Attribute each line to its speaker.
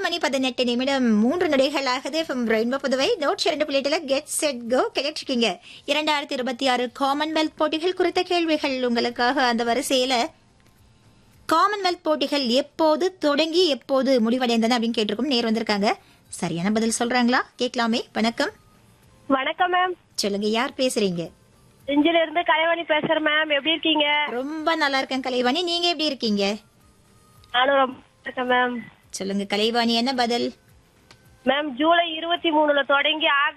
Speaker 1: மணி பதினெட்டு நிமிடம் மூன்று நொடிகள் ஆகுது ஃப்ரம் ரெயின்போ புதுவை நோட் இரண்டு புள்ளிட்டுல கெட் செட் கோ கிடைச்சிருக்கீங்க இரண்டாயிரத்தி இருபத்தி ஆறு காமன்வெல்த் போட்டிகள் குறித்த கேள்விகள் உங்களுக்காக அந்த வரிசையில காமன்வெல்த் போட்டிகள் எப்போது தொடங்கி எப்போது முடிவடைந்தன அப்படின்னு கேட்டிருக்கோம் நேர் வந்திருக்காங்க சரியான பதில் சொல்றாங்களா கேட்கலாமே வணக்கம்
Speaker 2: வணக்கம் மேம்
Speaker 1: சொல்லுங்க யார் பேசுறீங்க
Speaker 2: செஞ்சில இருந்து கலைவாணி பேசுறேன் மேம் எப்படி இருக்கீங்க
Speaker 1: ரொம்ப நல்லா இருக்கேன் கலைவாணி நீங்க எப்படி இருக்கீங்க
Speaker 2: நானும் ரொம்ப நல்லா இருக்கேன் மேம்
Speaker 1: சொல்லுங்க கலைவாணி என்ன பதில்
Speaker 2: மேம் ஜூலை இருபத்தி மூணுல தொடங்கி ஆகஸ்ட்